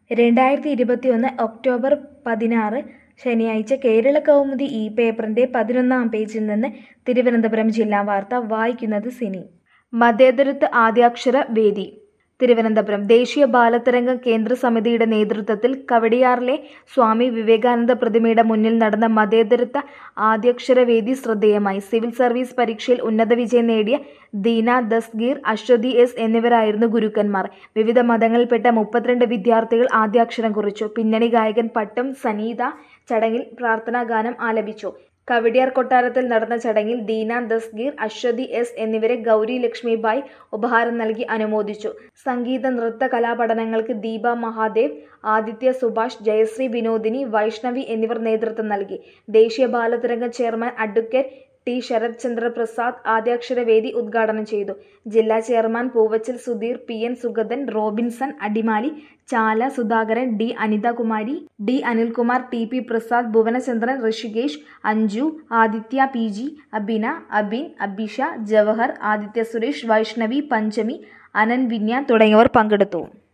രണ്ടായിരത്തി ഇരുപത്തിയൊന്ന് ഒക്ടോബർ പതിനാറ് ശനിയാഴ്ച കേരള കൗമുദി ഈ പേപ്പറിന്റെ പതിനൊന്നാം പേജിൽ നിന്ന് തിരുവനന്തപുരം ജില്ലാ വാർത്ത വായിക്കുന്നത് സിനി മതേതരത്വ ആദ്യാക്ഷര വേദി തിരുവനന്തപുരം ദേശീയ ബാലതരംഗം കേന്ദ്ര സമിതിയുടെ നേതൃത്വത്തിൽ കവടിയാറിലെ സ്വാമി വിവേകാനന്ദ പ്രതിമയുടെ മുന്നിൽ നടന്ന മതേതരത്വ ആദ്യാക്ഷര വേദി ശ്രദ്ധേയമായി സിവിൽ സർവീസ് പരീക്ഷയിൽ ഉന്നത വിജയം നേടിയ ദീന ദസ്ഗീർ അശ്വതി എസ് എന്നിവരായിരുന്നു ഗുരുക്കന്മാർ വിവിധ മതങ്ങളിൽപ്പെട്ട മുപ്പത്തിരണ്ട് വിദ്യാർത്ഥികൾ ആദ്യാക്ഷരം കുറിച്ചു പിന്നണി ഗായകൻ പട്ടം സനീത ചടങ്ങിൽ പ്രാർത്ഥനാ ഗാനം ആലപിച്ചു കവടിയാർ കൊട്ടാരത്തിൽ നടന്ന ചടങ്ങിൽ ദീന ദസ്ഗീർ അശ്വതി എസ് എന്നിവരെ ഗൗരി ലക്ഷ്മിബായി ഉപഹാരം നൽകി അനുമോദിച്ചു സംഗീത നൃത്ത കലാപഠനങ്ങൾക്ക് ദീപ മഹാദേവ് ആദിത്യ സുഭാഷ് ജയശ്രീ വിനോദിനി വൈഷ്ണവി എന്നിവർ നേതൃത്വം നൽകി ദേശീയ Balatharanga chairman advocate T Sarath Chandra Prasad ആദ്യാക്ഷരവേദി ഉദ്ഘാടനം ചെയ്തു ജില്ലാ chairman Poovachal Sudheer P N Sugathan Robinson Adimali Chala Sudhakaran D Anithakumari D Anilkumar T P Prasad Bhuvanachandran Rishikesh Anju Aditya P G Abina Abin Abisha Jawahar Aditya Suresh Vaishnavi Panchami Anan Vinya തുടങ്ങിയവർ പങ്കെടുത്തു